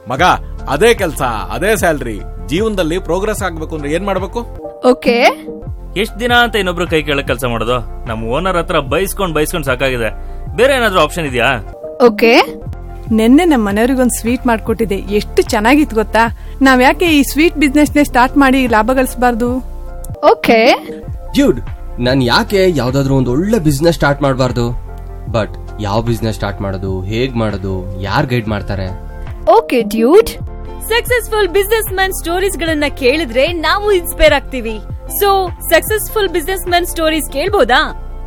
ಮಗ ಅದೇ ಕೆಲಸ ಅದೇ ಸ್ಯಾಲ್ರಿ ಜೀವನದಲ್ಲಿ ಪ್ರೋಗ್ರೆಸ್ ಆಗ್ಬೇಕು ಅಂದ್ರೆ ಏನ್ ಮಾಡ್ಬೇಕು ಓಕೆ ಎಷ್ಟ್ ದಿನ ಅಂತ ಇನ್ನೊಬ್ರು ಕೈ ಕೆಳಗ್ ಕೆಲಸ ಮಾಡೋದು ನಮ್ಮ ಓನರ್ ಹತ್ರ ಬೈಸ್ಕೊಂಡ್ ಬೈಸ್ಕೊಂಡ್ ಸಾಕಾಗಿದೆ ಬೇರೆ ಏನಾದ್ರೂ ಆಪ್ಷನ್ ಇದೆಯಾ ಓಕೆ ನಿನ್ನೆ ನಮ್ಮ ಮನೆಯವ್ರಿಗೊಂದು ಸ್ವೀಟ್ ಮಾಡ್ಕೊಟ್ಟಿದೆ ಎಷ್ಟು ಚೆನ್ನಾಗಿತ್ತು ಗೊತ್ತಾ ನಾವ್ ಯಾಕೆ ಈ ಸ್ವೀಟ್ ಬಿಸ್ನೆಸ್ನೇ ಸ್ಟಾರ್ಟ್ ಮಾಡಿ ಲಾಭ ಗಳಿಸಬಾರ್ದು ಓಕೆ ಡ್ಯೂಡ್ ನಾನು ಯಾಕೆ ಯಾವ್ದಾದ್ರು ಒಂದು ಒಳ್ಳೆ ಬಿಸ್ನೆಸ್ ಸ್ಟಾರ್ಟ್ ಮಾಡಬಾರ್ದು ಬಟ್ ಯಾವ ಬಿಸ್ನೆಸ್ ಸ್ಟಾರ್ಟ್ ಮಾಡೋದು ಹೇಗ್ ಮಾಡೋದು ಯಾರು ಗೈಡ್ ಮಾಡ್ತಾರೆ okay dude successful businessman ಸ್ಟೋರೀಸ್ ಗಳನ್ನ ಕೇಳಿದ್ರೆ ನಾವು ಇನ್ಸ್ಪೈರ್ ಆಗ್ತೀವಿ so successful businessman stories ಕೇಳ್ಬೋದಾ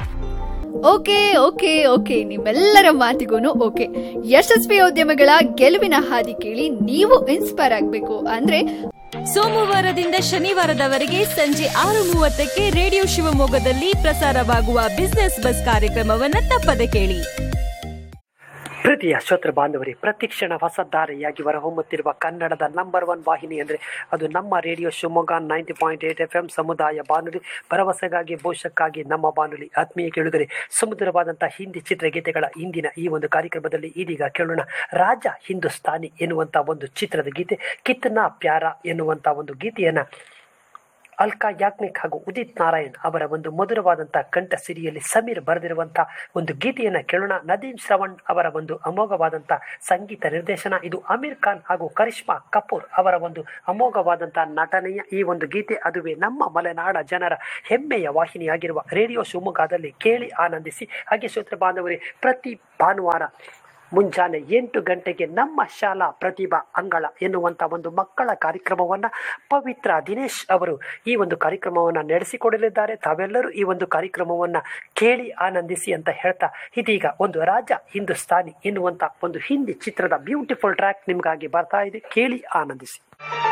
ಓಕೆ ಓಕೆ ಓಕೆ ನಿಮ್ಮೆಲ್ಲರ ಮಾತಿಗೂ ಓಕೆ ಯಶಸ್ವಿ ಉದ್ಯಮಗಳ ಗೆಲುವಿನ ಹಾದಿ ಕೇಳಿ ನೀವು ಇನ್ಸ್ಪೈರ್ ಆಗಬೇಕು ಅಂದ್ರೆ ಸೋಮವಾರದಿಂದ ಶನಿವಾರದವರೆಗೆ ಸಂಜೆ ಆರು ಮೂವತ್ತಕ್ಕೆ ರೇಡಿಯೋ ಶಿವಮೊಗ್ಗದಲ್ಲಿ ಪ್ರಸಾರವಾಗುವ ಬಿಸ್ನೆಸ್ ಬಸ್ ಕಾರ್ಯಕ್ರಮವನ್ನ ತಪ್ಪದೆ ಕೇಳಿ ಪ್ರೀತಿಯ ಶ್ರೋತೃ ಬಾಂಧವರೇ ಪ್ರತಿಕ್ಷಣ ಹೊಸದಾರಿಯಾಗಿ ಹೊರಹೊಮ್ಮುತ್ತಿರುವ ಕನ್ನಡದ ನಂಬರ್ ಒನ್ ವಾಹಿನಿ ಅಂದರೆ ಅದು ನಮ್ಮ radio Shivamogga ninety point eight F M ಸಮುದಾಯ ಬಾನುಲಿ ಭರವಸೆಗಾಗಿ ಭವಿಷ್ಯಕ್ಕಾಗಿ ನಮ್ಮ ಬಾನುಲಿ ಆತ್ಮೀಯ ಕೇಳಿದರೆ ಸುಮಧುರವಾದಂಥ ಹಿಂದಿ ಚಿತ್ರಗೀತೆಗಳ ಇಂದಿನ ಈ ಒಂದು ಕಾರ್ಯಕ್ರಮದಲ್ಲಿ ಇದೀಗ ಕೇಳೋಣ ರಾಜ ಹಿಂದೂಸ್ತಾನಿ ಎನ್ನುವಂಥ ಒಂದು ಚಿತ್ರದ ಗೀತೆ ಕಿತ್ನಾ ಪ್ಯಾರ ಎನ್ನುವಂಥ ಒಂದು ಗೀತೆಯನ್ನು ಅಲ್ಕಾ ಯಾಗ್ನಿಕ್ ಹಾಗೂ ಉದಿತ್ ನಾರಾಯಣ್ ಅವರ ಒಂದು ಮಧುರವಾದಂಥ ಕಂಠ ಸಿರಿಯಲ್ಲಿ ಸಮೀರ್ ಬರೆದಿರುವಂಥ ಒಂದು ಗೀತೆಯನ್ನು ಕೇಳೋಣ ನದೀಮ್ ಶ್ರವಣ್ ಅವರ ಒಂದು ಅಮೋಘವಾದಂಥ ಸಂಗೀತ ನಿರ್ದೇಶನ ಇದು ಅಮೀರ್ ಖಾನ್ ಹಾಗೂ ಕರಿಷ್ಮಾ ಕಪೂರ್ ಅವರ ಒಂದು ಅಮೋಘವಾದಂಥ ನಟನೆಯ ಈ ಒಂದು ಗೀತೆ ಅದುವೇ ನಮ್ಮ ಮಲೆನಾಡ ಜನರ ಹೆಮ್ಮೆಯ ವಾಹಿನಿಯಾಗಿರುವ ರೇಡಿಯೋ ಶಿವಮೊಗ್ಗದಲ್ಲಿ ಕೇಳಿ ಆನಂದಿಸಿ ಹಾಗೆ ಶ್ರೋತೃ ಬಾಂಧವರೇ ಪ್ರತಿ ಭಾನುವಾರ ಮುಂಜಾನೆ ಎಂಟು ಗಂಟೆಗೆ ನಮ್ಮ ಶಾಲಾ ಪ್ರತಿಭಾ ಅಂಗಳ ಎನ್ನುವಂಥ ಒಂದು ಮಕ್ಕಳ ಕಾರ್ಯಕ್ರಮವನ್ನು ಪವಿತ್ರ ದಿನೇಶ್ ಅವರು ಈ ಒಂದು ಕಾರ್ಯಕ್ರಮವನ್ನು ನಡೆಸಿಕೊಡಲಿದ್ದಾರೆ ತಾವೆಲ್ಲರೂ ಈ ಒಂದು ಕಾರ್ಯಕ್ರಮವನ್ನು ಕೇಳಿ ಆನಂದಿಸಿ ಅಂತ ಹೇಳ್ತಾ ಇದೀಗ ಒಂದು ರಾಜ ಹಿಂದೂಸ್ತಾನಿ ಎನ್ನುವಂಥ ಒಂದು ಹಿಂದಿ ಚಿತ್ರದ ಬ್ಯೂಟಿಫುಲ್ ಟ್ರ್ಯಾಕ್ ನಿಮಗಾಗಿ ಬರ್ತಾ ಇದೆ ಕೇಳಿ ಆನಂದಿಸಿ